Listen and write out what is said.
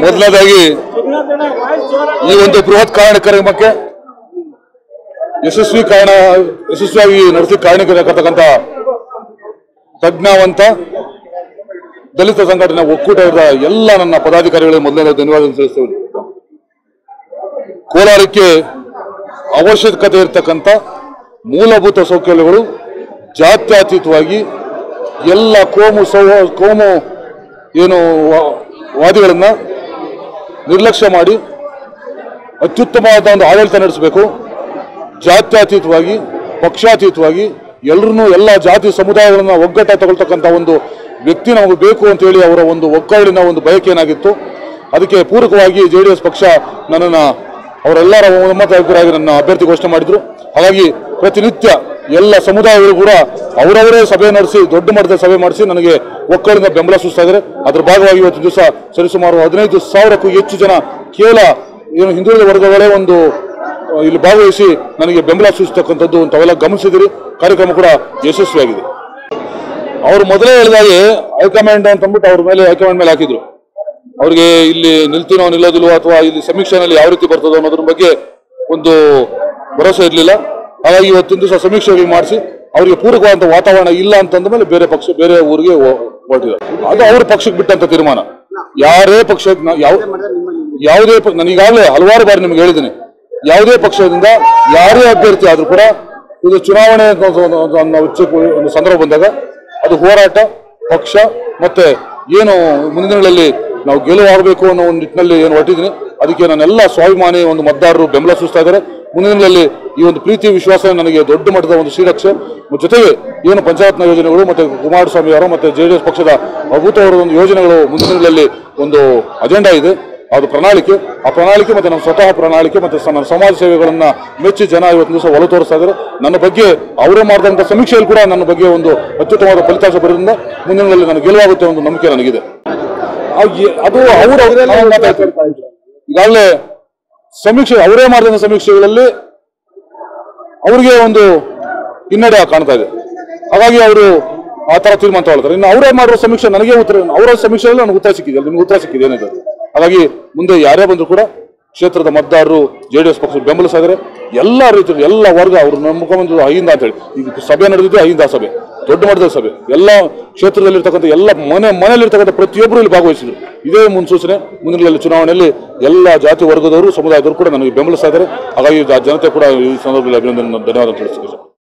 ಮೊದಲನೇದಾಗಿ ಈ ಒಂದು ಬೃಹತ್ ಕಾರ್ಯಕ್ರಮಕ್ಕೆ ಯಶಸ್ವಿ ಕಾರಣ ಯಶಸ್ವಿಯಾಗಿ ನಡೆಸಿ ಕಾರಣಕ್ಕಂತ ಪ್ರಜ್ಞಾವಂತ ದಲಿತ ಸಂಘಟನೆ ಒಕ್ಕೂಟದ ಎಲ್ಲ ನನ್ನ ಪದಾಧಿಕಾರಿಗಳಿಗೆ ಮೊದಲನೇ ಧನ್ಯವಾದ ತಿಳಿಸ್ತೇವೆ ಕೋಲಾರಕ್ಕೆ ಅವಶ್ಯಕತೆ ಇರತಕ್ಕಂಥ ಮೂಲಭೂತ ಸೌಕರ್ಯಗಳು ಜಾತ್ಯತೀತವಾಗಿ ಎಲ್ಲ ಕೋಮು ಸೌ ಕೋಮು ಏನು ವಾ- ವಾದಿಗಳನ್ನ ನಿರ್ಲಕ್ಷ್ಯ ಮಾಡಿ ಅತ್ಯುತ್ತಮವಾದ ಒಂದು ಆಡಳಿತ ನಡೆಸಬೇಕು ಜಾತ್ಯತೀತವಾಗಿ ಪಕ್ಷಾತೀತವಾಗಿ ಎಲ್ಲರನ್ನೂ ಎಲ್ಲ ಜಾತಿ ಸಮುದಾಯಗಳನ್ನ ಒಗ್ಗಟ್ಟ ತಗೊಳ್ತಕ್ಕಂಥ ಒಂದು ವ್ಯಕ್ತಿ ನಮಗೆ ಬೇಕು ಅಂತ ಹೇಳಿ ಅವರ ಒಂದು ಒಗ್ಗರಡಿನ ಒಂದು ಬಯಕೆ ಏನಾಗಿತ್ತು ಅದಕ್ಕೆ ಪೂರಕವಾಗಿ ಜೆ ಡಿ ಎಸ್ ಪಕ್ಷ ನನ್ನನ್ನು ಅವರೆಲ್ಲರ ಒಮ್ಮತ ಅಭಿಪ್ರಾಯ ನನ್ನ ಅಭ್ಯರ್ಥಿ ಘೋಷಣೆ ಮಾಡಿದ್ರು ಹಾಗಾಗಿ ಪ್ರತಿನಿತ್ಯ ಎಲ್ಲ ಸಮುದಾಯಗಳು ಕೂಡ ಅವರವರೇ ಸಭೆ ನಡೆಸಿ ದೊಡ್ಡ ಮಟ್ಟದ ಸಭೆ ಮಾಡಿಸಿ ನನಗೆ ಒಕ್ಕಲಿನ ಬೆಂಬಲ ಸೂಚಿಸ್ತಾ ಇದ್ದಾರೆ ಅದ್ರ ಭಾಗವಾಗಿ ಇವತ್ತು ದಿವಸ ಸರಿಸುಮಾರು ಹದಿನೈದು ಸಾವಿರಕ್ಕೂ ಹೆಚ್ಚು ಜನ ಕೇವಲ ಏನು ಹಿಂದುಳಿದ ವರ್ಗಗಳೇ ಒಂದು ಆ, ಇಲ್ಲಿ ಭಾಗವಹಿಸಿ ನನಗೆ ಬೆಂಬಲ ಸೂಚಿಸ್ತಕ್ಕಂಥದ್ದು ತಾವೆಲ್ಲ ಗಮನಿಸಿದಿರಿ ಕಾರ್ಯಕ್ರಮ ಕೂಡ ಯಶಸ್ವಿಯಾಗಿದೆ ಅವರು ಮೊದಲೇ ಹೇಳಿದಾಗೆ ಹೈಕಮಾಂಡ್ ಅಂತ ಅಂದ್ಬಿಟ್ಟು ಅವ್ರ ಮೇಲೆ ಹೈಕಮಾಂಡ್ ಮೇಲೆ ಹಾಕಿದ್ರು ಅವ್ರಿಗೆ ಇಲ್ಲಿ ನಿಲ್ತೀನೋ ನಿಲ್ಲೋದಿಲ್ವೋ ಅಥವಾ ಇಲ್ಲಿ ಸಮೀಕ್ಷೆನಲ್ಲಿ ಯಾವ ರೀತಿ ಬರ್ತದೋ ಅನ್ನೋದ್ರ ಬಗ್ಗೆ ಒಂದು ಭರವಸೆ ಇರಲಿಲ್ಲ ಹಾಗಾಗಿ ಇವತ್ತಿನ ದಿವಸ ಸಮೀಕ್ಷೆ ಮಾಡಿಸಿ ಅವರಿಗೆ ಪೂರಕವಾದಂಥ ವಾತಾವರಣ ಇಲ್ಲ ಅಂತಂದ ಮೇಲೆ ಬೇರೆ ಪಕ್ಷ ಬೇರೆ ಊರಿಗೆ ಹೊ- ಹೊರಟಿದ್ದಾರೆ ಅದು ಅವ್ರ ಪಕ್ಷಕ್ಕೆ ಬಿಟ್ಟಂತ ತೀರ್ಮಾನ ಯಾರೇ ಪಕ್ಷ ಯಾವ ಯಾವುದೇ ಪಕ್ಷ ನಾನು ಈಗಾಗಲೇ ಹಲವಾರು ಬಾರಿ ನಿಮ್ಗೆ ಹೇಳಿದ್ದೀನಿ ಯಾವುದೇ ಪಕ್ಷದಿಂದ ಯಾರೇ ಅಭ್ಯರ್ಥಿ ಆದ್ರೂ ಕೂಡ ಇದು ಚುನಾವಣೆ ಅಂತ ಒಂದು- ಒಂದು- ಒಂದು ಉಚ್ಚ- ಒಂದು ಸಂದರ್ಭ ಬಂದಾಗ ಅದು ಹೋರಾಟ ಪಕ್ಷ ಮತ್ತೆ ಏನು ಮುಂದಿನ ದಿನಗಳಲ್ಲಿ ನಾವು ಗೆಲುವಾಗಬೇಕು ಅನ್ನೋ ಒಂದು ನಿಟ್ಟಿನಲ್ಲಿ ಏನು ಹೊರಟಿದ್ದೀನಿ ಅದಕ್ಕೆ ನನ್ನೆಲ್ಲ ಸ್ವಾಭಿಮಾನಿ ಒಂದು ಮತದಾರರು ಬೆಂಬಲ ಸೂಚಿಸ್ತಾ ಇದ್ದಾರೆ ಮುಂದಿನ ದಿನಗಳಲ್ಲಿ ಈ ಒಂದು ಪ್ರೀತಿ ವಿಶ್ವಾಸ ನನಗೆ ದೊಡ್ಡ ಮಟ್ಟದ ಒಂದು ಶ್ರೀರಕ್ಷೆ ಜೊತೆಗೆ ಏನು ಪಂಚಾಯತ್ನ ಯೋಜನೆಗಳು ಮತ್ತೆ ಕುಮಾರಸ್ವಾಮಿ ಅವರು ಮತ್ತೆ ಜೆ ಡಿ ಎಸ್ ಪಕ್ಷದ ಅಭೂತವರ ಒಂದು ಯೋಜನೆಗಳು ಮುಂದಿನ ದಿನಗಳಲ್ಲಿ ಒಂದು ಅಜೆಂಡಾ ಇದೆ ಅದು ಪ್ರಣಾಳಿಕೆ ಆ ಪ್ರಣಾಳಿಕೆ ಮತ್ತೆ ನಮ್ಮ ಸ್ವತಃ ಪ್ರಣಾಳಿಕೆ ಮತ್ತೆ ಸ- ನನ್ನ ಸಮಾಜ ಸೇವೆಗಳನ್ನ ಮೆಚ್ಚಿ ಜನ ಇವತ್ತು ದಿವಸ ಒಲ ತೋರಿಸ್ತಾ ಇದ್ದಾರೆ ನನ್ನ ಬಗ್ಗೆ ಅವರೇ ಮಾಡಿದಂಥ ಸಮೀಕ್ಷೆಯಲ್ಲಿ ಕೂಡ ನನ್ನ ಬಗ್ಗೆ ಒಂದು ಅತ್ಯುತ್ತಮವಾದ ಫಲಿತಾಂಶ ಬರೋದ್ರಿಂದ ಮುಂದಿನ ದಿನಗಳಲ್ಲಿ ನನಗೆ ಗೆಲುವಾಗುತ್ತೆ ಒಂದು ನಂಬಿಕೆ ನನಗಿದೆ ಆ ಎ- ಅದು ಅವರು ಈಗಾಗಲೇ ಸಮೀಕ್ಷೆ ಅವರೇ ಮಾಡಿದಂಥ ಸಮೀಕ್ಷೆಗಳಲ್ಲಿ ಅವರಿಗೆ ಒಂದು ಹಿನ್ನಡೆ ಕಾಣ್ತಾ ಇದೆ ಹಾಗಾಗಿ ಅವರು ಆ ತರ ತೀರ್ಮಾನ ತಗೊಳ್ತಾರೆ ಇನ್ನು ಅವರೇ ಮಾಡಿರೋ ಸಮೀಕ್ಷೆ ನನಗೆ ಉತ್ತರ ಅವರ ಸಮೀಕ್ಷೆಯಲ್ಲಿ ನನಗೆ ಉತ್ತರ ಸಿಕ್ಕಿದೆ ನಿಮ್ಗೆ ಉತ್ತರ ಸಿಕ್ಕಿದೆ ಏನಿದೆ ಹಾಗಾಗಿ ಮುಂದೆ ಯಾರೇ ಬಂದರೂ ಕೂಡ ಕ್ಷೇತ್ರದ ಮತದಾರರು ಜೆ ಡಿ ಎಸ್ ಪಕ್ಷ ಬೆಂಬಲಿಸ್ತಾ ಇದ್ದಾರೆ ಎಲ್ಲ ರೀತಿಯ ಎಲ್ಲ ವರ್ಗ ಅವರು ನಂಬ್ಕೊಂಡ್ಬಂದು ಅಹಿಂದ ಅಂತ ಹೇಳಿ ಈಗ ಸಭೆ ನಡೆದಿದ್ದು ಅಹಿಂದ ಸಭೆ ದೊಡ್ಡ ಮಟ್ಟದ ಸಭೆ ಎಲ್ಲ ಕ್ಷೇತ್ರದಲ್ಲಿರ್ತಕ್ಕಂಥ ಎಲ್ಲ ಮನೆ ಮನೆಯಲ್ಲಿರ್ತಕ್ಕಂಥ ಪ್ರತಿಯೊಬ್ಬರು ಇಲ್ಲಿ ಭಾಗವಹಿಸಿದ್ರು ಇದೇ ಮುನ್ಸೂಚನೆ ಮುಂದಿನ ಚುನಾವಣೆಯಲ್ಲಿ ಎಲ್ಲ ಜಾತಿ ವರ್ಗದವರು ಸಮುದಾಯದವರು ಕೂಡ ನನಗೆ ಬೆಂಬಲಿಸ್ತಾ ಇದ್ದಾರೆ ಹಾಗಾಗಿ ಆ ಜನತೆ ಕೂಡ ಈ ಸಂದರ್ಭದಲ್ಲಿ ಅಭಿನಂದನೆ ಧನ್ಯವಾದ ತಿಳಿಸ್ತೀನಿ